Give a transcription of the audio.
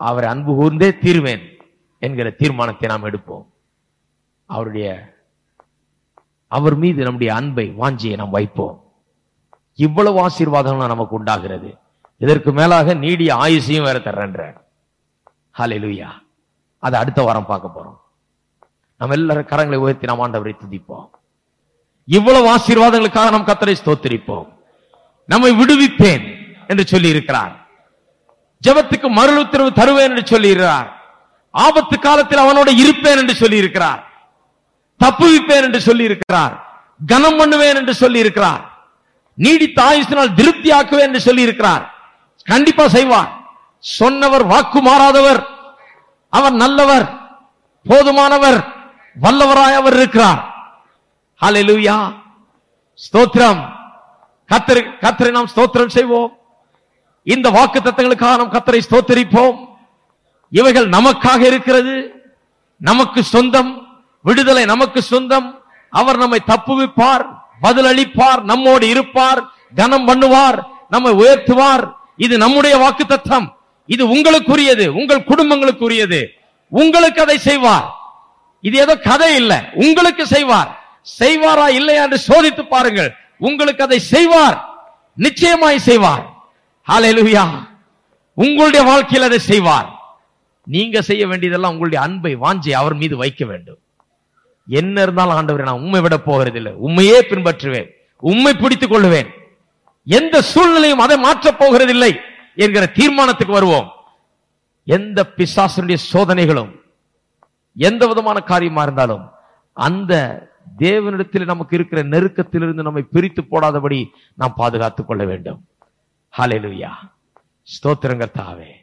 அவரை அன்பு கூர்ந்தே தீர்வேன் என்கிற தீர்மானத்தை நாம் எடுப்போம் அவருடைய அவர் மீது நம்முடைய அன்பை வாஞ்சியை நாம் வைப்போம் இவ்வளவு ஆசீர்வாதங்கள் நமக்கு உண்டாகிறது இதற்கு மேலாக நீடிய ஆயுசையும் வேற தர்றன்ற ஹalleluya அதை அடுத்த வாரம் பார்க்க போறோம் நம்ம எல்லாரும் கரங்களை உயர்த்தி நாம் ஆண்டவரை துதிப்போம் இவ்வளவு ஆசீர்வாதங்களுக்காக நாம் கத்தரை ஸ்தோத்திரிப்போம் நம்மை விடுவிப்பேன் என்று சொல்லி இருக்கிறார் ஜெபத்துக்கு மறுள் உத்தரவு தருவேன் என்று சொல்லி இருக்கிறார் ஆபத்து காலத்தில் அவனோட இருப்பேன் என்று சொல்லி இருக்கிறார் தப்புவிப்பேன் என்று சொல்லி இருக்கிறார் கனம் பண்ணுவேன் என்று சொல்லி இருக்கிறார் நீடித்த ஆயுசினால் திருப்தியாக்குவேன் என்று சொல்லி இருக்கிறார் கண்டிப்பா செய்வார் சொன்னவர் வாக்கு மாறாதவர் அவர் நல்லவர் போதுமானவர் வல்லவராய் அவர் இருக்கிறார் ஹalleluya ஸ்தோத்திரம் கத்தரை கத்தரை நாம் ஸ்தோத்திரம் செய்வோம் இந்த வாக்கு தத்தங்களுக்காக நாம் கத்தரை ஸ்தோத்தரிப்போம் இவைகள் நமக்காக இருக்கிறது நமக்கு சொந்தம் விடுதலை நமக்கு சொந்தம் அவர் நம்மை தப்புவிப்பார் பதிலளிப்பார் நம்மோடு இருப்பார் கனம் பண்ணுவார் நம்மை உயர்த்துவார் இது நம்முடைய வாக்கு தத்தம் இது உங்களுக்குரியது உங்கள் குடும்பங்களுக்குரியது உங்களுக்கு அதை செய்வார் இது ஏதோ கதை இல்ல உங்களுக்கு செய்வார் செய்வாரா இல்லையா என்று சோதித்து பாருங்கள் உங்களுக்கு அதை செய்வார் நிச்சயமாய் செய்வார் ஹalleluya உங்களுடைய வாழ்க்கையில் அதை செய்வார் நீங்க செய்ய வேண்டியதெல்லாம் உங்களுடைய அன்பை வாஞ்சி அவர் மீது வைக்க வேண்டும் என்ன இருந்தாலும் ஆண்டவரை நான் உண்மை விட போகிறதில்லை உண்மையே பின்பற்றுவேன் உண்மை பிடித்துக் கொள்ளுவேன் எந்த சூழ்நிலையும் அதை மாற்றப் போகிறதில்லை என்கிற தீர்மானத்துக்கு வருவோம் எந்த பிசாசனுடைய சோதனைகளும் எந்த விதமான காரியமா இருந்தாலும் அந்த தேவனிடத்தில் நமக்கு இருக்கிற நெருக்கத்திலிருந்து நம்மை பிரித்து போடாதபடி நாம் பாதுகாத்துக் கொள்ள வேண்டும் ஹalleluya ஸ்தோத்திரங்க தாவே